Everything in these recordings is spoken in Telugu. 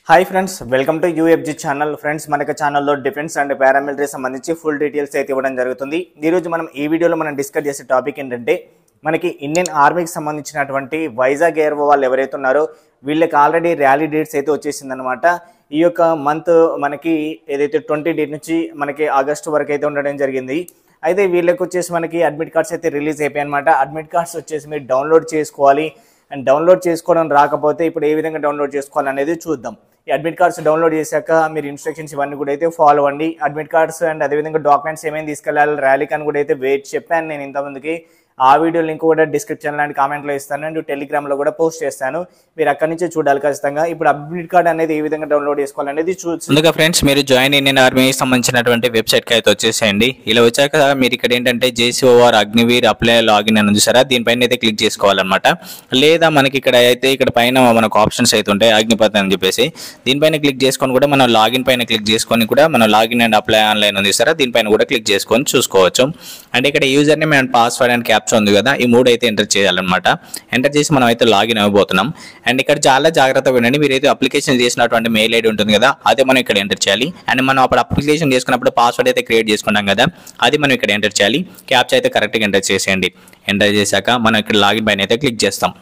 hi friends welcome to UFG channel friends మనకి ఛానల్లో డిఫెన్స్ అండ్ పారామిలిటరీ సంబంధించి ఫుల్ డీటెయిల్స్ అయితే ఇవ్వడం జరుగుతుంది ఈరోజు మనం ఈ వీడియోలో మనం డిస్కస్ చేసే టాపిక్ ఏంటంటే మనకి ఇండియన్ ఆర్మీకి సంబంధించినటువంటి వైజాగ్ ఎయిర్ వాళ్ళు ఎవరైతే ఉన్నారో వీళ్ళకి ఆల్రెడీ ర్యాలీ డేట్స్ అయితే వచ్చేసిందనమాట ఈ యొక్క మంత్ మనకి ఏదైతే ట్వంటీ డేట్ నుంచి మనకి ఆగస్టు వరకు అయితే ఉండడం జరిగింది అయితే వీళ్ళకి వచ్చేసి మనకి అడ్మిట్ కార్డ్స్ అయితే రిలీజ్ అయిపోయాయి అనమాట అడ్మిట్ కార్డ్స్ వచ్చేసి మీరు డౌన్లోడ్ చేసుకోవాలి అండ్ డౌన్లోడ్ చేసుకోవడం రాకపోతే ఇప్పుడు ఏ విధంగా డౌన్లోడ్ చేసుకోవాలి అనేది చూద్దాం ఈ అడ్మిట్ కార్డ్స్ డౌన్లోడ్ చేశాక మీరు ఇన్స్ట్రక్షన్స్ ఇవన్నీ కూడా అయితే ఫాలో అవ్వండి అడ్మిట్ కార్డ్స్ అండ్ అదేవిధంగా డాక్యుమెంట్స్ ఏమేమి తీసుకెళ్ళాలి ర్యాలీకి అని కూడా అయితే వెయిట్ చెప్పాను నేను ఇంతమందికి ఆ వీడియో లింక్ కూడా డిస్క్రిప్షన్ అండ్ కామెంట్లో ఇస్తాను అండ్ టెలిగ్రామ్లో కూడా పోస్ట్ చేస్తాను మీరు అక్కడి నుంచే చూడాలి ఖచ్చితంగా ఇప్పుడు అడ్మిట్ కార్డ్ అనేది ఏ విధంగా డౌన్లోడ్ చేసుకోవాలనేది చూ ముందుగా ఫ్రెండ్స్ మీరు జాయిన్ ఇండియన్ ఆర్మీకి సంబంధించినటువంటి వెబ్సైట్ కి అయితే వచ్చేసేయండి ఇలా వచ్చాక మీరు ఇక్కడ ఏంటంటే జేసీఓఆర్ అగ్నివీర్ అప్లై లాగిన్ అని ఉంది సరే దీనిపైన అయితే క్లిక్ చేసుకోవాలన్నమాట లేదా మనకి ఇక్కడ అయితే ఇక్కడ పైన మనకు ఆప్షన్స్ అయితే ఉంటాయి అగ్నిపథ్ అని చెప్పేసి దీనిపైన క్లిక్ చేసుకొని కూడా మనం లాగిన్ పైన క్లిక్ చేసుకొని కూడా మనం లాగిన్ అండ్ అప్లై ఆన్లైన్ ఉంది సరే దీనిపైన కూడా క్లిక్ చేసుకొని చూసుకోవచ్చు అండ్ ఇక్కడ user name and password and captcha ఉంది కదా ఈ మూడు అయితే ఎంటర్ చేయాలన్నమాట ఎంటర్ చేసి మనం అయితే లాగిన్ అవ్వబోతున్నాం అండ్ ఇక్కడ చాలా జాగ్రత్తగా వినండి మీరైతే అప్లికేషన్ చేసినటువంటి మెయిల్ ఐడి ఉంటుంది కదా అదే మనం ఇక్కడ ఎంటర్ చేయాలి అండ్ మనం అప్పుడు అప్లికేషన్ చేసుకున్నప్పుడు పాస్వర్డ్ అయితే క్రియేట్ చేసుకున్నాం కదా అది మనం ఇక్కడ ఎంటర్ చేయాలి క్యాప్చర్ అయితే కరెక్ట్గా ఎంటర్ చేసేయండి ఎంటర్ చేశాక మనం ఇక్కడ లాగిన్ పైన అయితే క్లిక్ చేస్తాం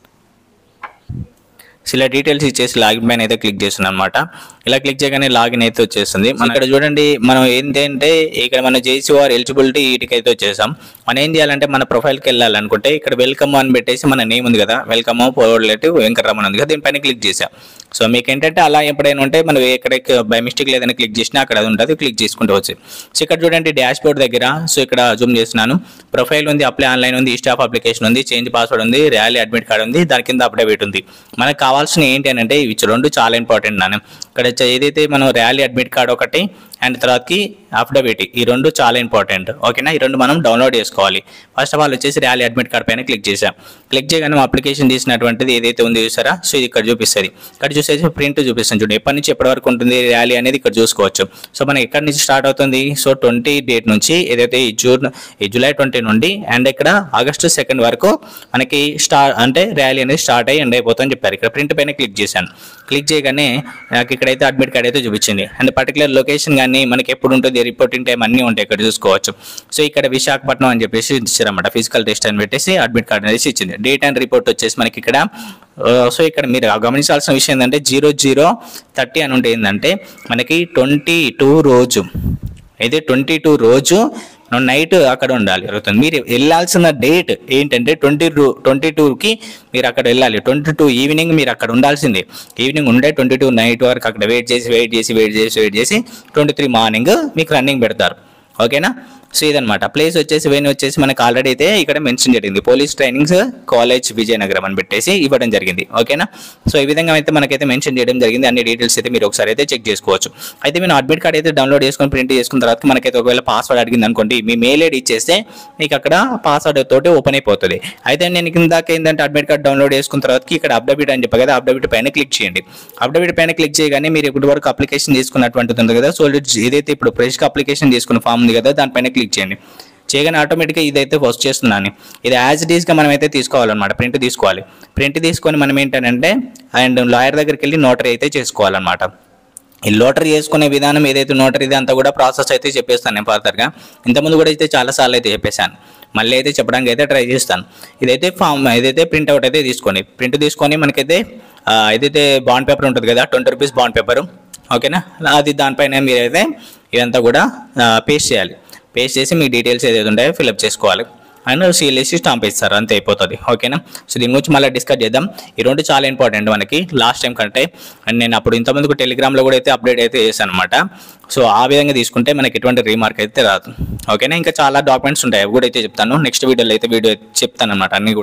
సో ఇలా డీటెయిల్స్ ఇచ్చేసి లాగిన్ పైన అయితే క్లిక్ చేస్తున్నాం అనమాట ఇలా క్లిక్ చేయగానే లాగిన్ అయితే వచ్చేస్తుంది మన ఇక్కడ చూడండి మనం ఏంటంటే ఇక్కడ మన జేసీఆర్ ఎలిజిబిలిటీ వీటికి అయితే వచ్చేసాం మనం ఏం చేయాలంటే మన ప్రొఫైల్కి వెళ్ళాలనుకుంటే ఇక్కడ వెల్కమ్ అని పెట్టేసి మన నేమ్ ఉంది కదా వెల్కమ్ పోలేటివ్ వెంకటరమణ ఉంది కదా దీనిపైన క్లిక్ చేసాం సో మీకు ఏంటంటే అలా ఎప్పుడైనా ఉంటే మనం ఎక్కడ బై మిస్టేక్ ఏదైనా క్లిక్ చేసినా అక్కడ అది ఉంటుంది క్లిక్ చేసుకుంటూ వచ్చి సో ఇక్కడ చూడండి డాష్ బోర్డ్ దగ్గర సో ఇక్కడ జూమ్ చేస్తున్నాను ప్రొఫైల్ ఉంది అప్లై ఆన్లైన్ ఉంది స్టాఫ్ అప్లికేషన్ ఉంది చేంజ్ పాస్వర్డ్ ఉంది ర్యాలీ అడ్మిట్ కార్డ్ ఉంది దాని కింద అప్డేట్ ఉంది మనకు కావాల్సిన ఏంటి అని అంటే ఇవి రెండు చాలా ఇంపార్టెంట్ నాన్న ఇక్కడ వచ్చే ఏదైతే మనం ర్యాలీ అడ్మిట్ కార్డ్ ఒకటి అండ్ తర్వాతకి అఫిడవిట్ ఈ రెండు చాలా ఇంపార్టెంట్ ఓకేనా ఈ రెండు మనం డౌన్లోడ్ చేసుకోవాలి ఫస్ట్ ఆఫ్ ఆల్ వచ్చేసి ర్యాలీ అడ్మిట్ కార్డ్ పైన క్లిక్ చేసాం క్లిక్ చేయగానే అప్లికేషన్ తీసినటువంటిది ఏదైతే ఉందో చూసారా సో ఇది ఇక్కడ చూపిస్తుంది ఇక్కడ చూసేసి ప్రింట్ చూపిస్తాను చూడండి ఎప్పటి నుంచి ఎప్పటి వరకు ఉంటుంది ర్యాలీ అనేది ఇక్కడ చూసుకోవచ్చు సో మనం ఎక్కడి నుంచి స్టార్ట్ అవుతుంది సో ట్వంటీ డేట్ నుంచి ఏదైతే ఈ జూన్ ఈ జూలై ట్వంటీ నుండి అండ్ ఇక్కడ ఆగస్టు సెకండ్ వరకు మనకి స్టార్ అంటే ర్యాలీ అనేది స్టార్ట్ అయ్యి ఎండ్ అయిపోతుందని చెప్పారు ఇక్కడ ప్రింట్ పైన క్లిక్ చేశాను క్లిక్ చేయగానే నాకు ఇక్కడైతే అడ్మిట్ కార్డ్ అయితే చూపించింది అండ్ పర్టికులర్ లొకేషన్ కానీ మనకి ఎప్పుడు ఉంటుంది రిపోర్టింగ్ టైం అన్నీ ఉంటాయి ఇక్కడ చూసుకోవచ్చు సో ఇక్కడ విశాఖపట్నం అని చెప్పేసి ఇచ్చారన్నమాట ఫిజికల్ టెస్ట్ అని పెట్టేసి అడ్మిట్ కార్డ్ అనేది ఇచ్చింది డేట్ అండ్ రిపోర్ట్ వచ్చేసి మనకి ఇక్కడ ఆ, సో ఇక్కడ మీరు గమనించాల్సిన విషయం ఏంటంటే జీరో జీరో థర్టీ అని ఉంటే ఏంటంటే మనకి ట్వంటీ టూ రోజు అయితే ట్వంటీ టూ రోజు నైట్ అక్కడ ఉండాలి జరుగుతుంది మీరు వెళ్ళాల్సిన డేట్ ఏంటంటే ట్వంటీ టూ ట్వంటీ టూకి మీరు అక్కడ వెళ్ళాలి ట్వంటీ టూ ఈవినింగ్ మీరు అక్కడ ఉండాల్సిందే ఈవినింగ్ ఉండే ట్వంటీ టూ నైట్ వరకు అక్కడ వెయిట్ చేసి వెయిట్ చేసి వెయిట్ చేసి వెయిట్ చేసి ట్వంటీ త్రీ మార్నింగ్ మీకు రన్నింగ్ పెడతారు ఓకేనా సో ఇదనమాట ప్లేస్ వచ్చేసి వెన్ వచ్చేసి మనకు ఆల్రెడీ అయితే ఇక్కడ మెన్షన్ జరిగింది పోలీస్ ట్రైనింగ్స్ కాలేజ్ విజయనగరం అని పెట్టేసి ఇవ్వడం జరిగింది ఓకేనా సో ఈ విధంగా అయితే మనకైతే మెన్షన్ చేయడం జరిగింది అన్ని డీటెయిల్స్ అయితే మీరు ఒకసారి అయితే చెక్ చేసుకోవచ్చు అయితే మీరు అడ్మిట్ కార్డ్ అయితే డౌన్లోడ్ చేసుకొని ప్రింట్ చేసుకున్న తర్వాత మనకైతే ఒకవేళ పాస్వర్డ్ అడిగింది అనుకోండి మీ మెయిల్ ఐడి ఇచ్చేస్తే మీకు అక్కడ పాస్వర్డ్ తోటి ఓపెన్ అయిపోతుంది అయితే నేను కిందాక ఏంటంటే అడ్మిట్ కార్డ్ డౌన్లోడ్ చేసుకున్న తర్వాత ఇక్కడ అప్డేట్ అని చెప్పి కదా అప్డేట్ పైన క్లిక్ చేయండి అప్డేట్ పైన క్లిక్ చేయగానే మీరు ఇప్పటి వరకు అప్లికేషన్ తీసుకున్నటువంటిది ఉంది కదా సో ఏదైతే ఇప్పుడు ఫ్రెష్గా అప్లికేషన్ తీసుకున్న ఫామ్ ఉంది కదా దానిపైన క్లిక్ చేయండి చేయగానే ఆటోమేటిక్గా ఇదైతే ఫస్ట్ చేస్తున్నాను ఇది యాజ్ ఇట్ ఈస్గా మనం అయితే తీసుకోవాలన్నమాట ప్రింట్ తీసుకోవాలి ప్రింట్ తీసుకొని మనం ఏంటంటే అండ్ లాయర్ దగ్గరికి వెళ్ళి నోటరీ అయితే చేసుకోవాలన్నమాట ఈ లోటరీ చేసుకునే విధానం ఏదైతే నోటరీ ఇది అంతా కూడా ప్రాసెస్ అయితే చెప్పేస్తాను నేను ఫర్దర్గా ఇంతకుముందు కూడా అయితే చాలాసార్లు అయితే చెప్పేశాను మళ్ళీ అయితే చెప్పడానికి అయితే ట్రై చేస్తాను ఇదైతే ఫామ్ ఏదైతే ప్రింట్ అవుట్ అయితే తీసుకోండి ప్రింట్ తీసుకొని మనకైతే ఆ, ఏదైతే బాండ్ పేపర్ ఉంటుంది కదా ట్వంటీ రూపీస్ బాండ్ పేపర్ ఓకేనా అది దానిపైన మీరైతే ఇదంతా కూడా పేస్ట్ చేయాలి పేస్ట్ చేసి మీ డీటెయిల్స్ ఏదైతే ఉంటాయో ఫిల్అప్ చేసుకోవాలి అండ్ సీల్ వేసి స్టాంప్ ఇస్తారు అంతే అయిపోతుంది ఓకేనా సో దీని గురించి మళ్ళీ డిస్కస్ చేద్దాం ఈ రెండు చాలా ఇంపార్టెంట్ మనకి లాస్ట్ టైం కంటే అండ్ నేను అప్పుడు ఇంతమందికి టెలిగ్రామ్లో కూడా అయితే అప్డేట్ అయితే చేశాను అనమాట సో ఆ విధంగా తీసుకుంటే మనకి ఎటువంటి రీమార్క్ అయితే రాదు ఓకేనా ఇంకా చాలా డాక్యుమెంట్స్ ఉంటాయి అవి కూడా అయితే చెప్తాను నెక్స్ట్ వీడియోలో అయితే వీడియో చెప్తాను అనమాట అన్ని కూడా